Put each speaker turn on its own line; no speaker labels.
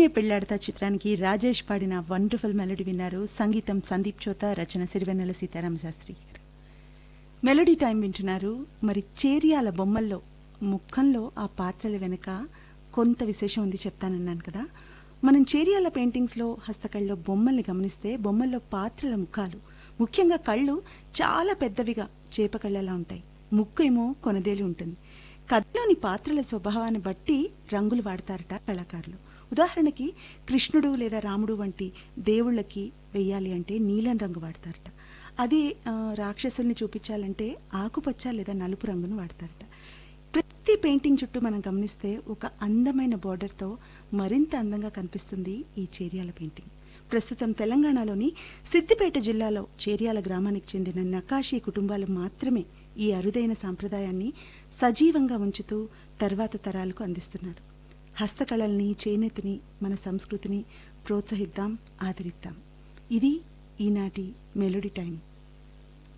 నిన్నే పెళ్లాడతా చిత్రానికి రాజేష్ పాడిన వండర్ఫుల్ మెలడీ విన్నారు సంగీతం సందీప్ చోత రచన సిరివెన్నెల సీతారామ శాస్త్రి గారు మెలడీ టైం వింటున్నారు మరి చేరియాల బొమ్మల్లో ముఖంలో ఆ పాత్రల వెనుక కొంత విశేషం ఉంది చెప్తానన్నాను కదా మనం చేరియాల పెయింటింగ్స్లో హస్తకళ్ళలో బొమ్మల్ని గమనిస్తే బొమ్మల్లో పాత్రల ముఖాలు ముఖ్యంగా కళ్ళు చాలా పెద్దవిగా చేప కళ్ళలా ఉంటాయి ముక్కు ఏమో కొనదేలి ఉంటుంది కథలోని పాత్రల స్వభావాన్ని బట్టి రంగులు వాడతారట కళాకారులు ఉదాహరణకి కృష్ణుడు లేదా రాముడు వంటి దేవుళ్ళకి వెయ్యాలి అంటే నీలం రంగు వాడతారట అదే ఆ, రాక్షసుల్ని చూపించాలంటే ఆకుపచ్చ లేదా నలుపు రంగును వాడతారట ప్రతి పెయింటింగ్ చుట్టూ మనం గమనిస్తే ఒక అందమైన బోర్డర్తో మరింత అందంగా కనిపిస్తుంది ఈ చేరియాల పెయింటింగ్ ప్రస్తుతం తెలంగాణలోని సిద్దిపేట జిల్లాలో చేరియాల గ్రామానికి చెందిన నకాషీ కుటుంబాలు మాత్రమే ఈ అరుదైన సాంప్రదాయాన్ని సజీవంగా ఉంచుతూ తర్వాత తరాలకు అందిస్తున్నారు హస్తకళల్ని చేనేతిని మన సంస్కృతిని ప్రోత్సహిద్దాం ఆదరిద్దాం ఇది ఈనాటి మెలోడీ టైం